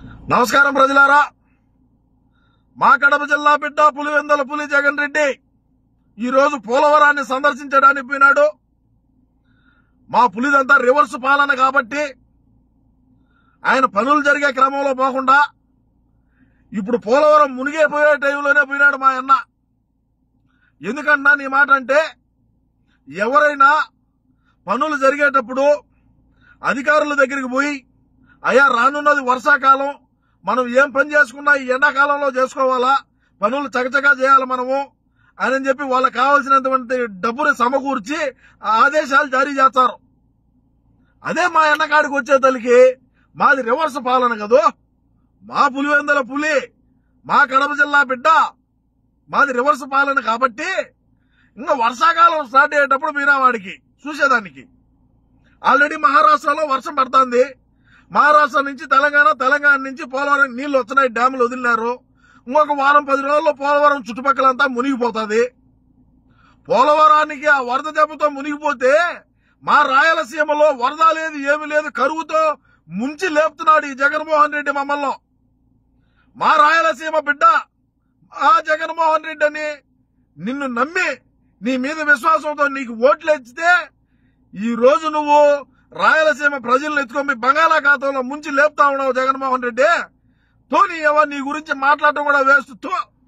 నమస్కారం ప్రజలారా మా కడప జిల్లా బిడ్డ పులివెందల పులి జగన్ రెడ్డి ఈ రోజు పోలవరాన్ని సందర్శించడానికి పోయినాడు మా పులిదంతా రివర్స్ పాలన కాబట్టి ఆయన పనులు జరిగే క్రమంలో పోకుండా ఇప్పుడు పోలవరం మునిగిపోయే టైంలోనే పోయినాడు మా అన్న ఎందుకన్నా నీ మాట అంటే ఎవరైనా పనులు జరిగేటప్పుడు అధికారుల దగ్గరికి పోయి అయ్యా రానున్నది వర్షాకాలం మనం ఏం పని చేసుకున్నా ఈ ఎండాకాలంలో చేసుకోవాలా పనులు చకచకా చేయాలి మనము అని చెప్పి వాళ్ళకి కావాల్సినటువంటి డబ్బుని సమకూర్చి ఆ ఆదేశాలు జారీ చేస్తారు అదే మా ఎండకాడికి వచ్చే తల్లికి మాది రివర్స్ పాలన కదూ మా పులివెందల పులి మా కడప జిల్లా బిడ్డ మాది రివర్స్ పాలన కాబట్టి ఇంకా వర్షాకాలం స్టార్ట్ అయ్యేటప్పుడు మీనా వాడికి చూసేదానికి ఆల్రెడీ మహారాష్ట్రలో వర్షం పడుతుంది మహారాష్ట్ర నుంచి తెలంగాణ తెలంగాణ నుంచి పోలవరం నీళ్లు వస్తున్నాయి డ్యాములు వదిలినారు ఇంకొక వారం పది రోజుల్లో పోలవరం చుట్టుపక్కలంతా మునిగిపోతుంది పోలవరానికి ఆ వరద దెబ్బతో మునిగిపోతే మా రాయలసీమలో వరద లేదు ఏమి లేదు కరువుతో ముంచి లేపుతున్నాడు ఈ జగన్మోహన్ రెడ్డి మమ్మల్ని మా రాయలసీమ బిడ్డ ఆ జగన్మోహన్ రెడ్డి అని నిన్ను నమ్మి నీ మీద విశ్వాసంతో నీకు ఓట్లు ఇచ్చితే ఈ రోజు నువ్వు రాయలసీమ ప్రజలను ఎత్తుకొని బంగాళాఖాతంలో ముంచి లేపుతా ఉన్నావు జగన్మోహన్ రెడ్డి తోని ఎవరు నీ గురించి మాట్లాడటం కూడా వేస్తూ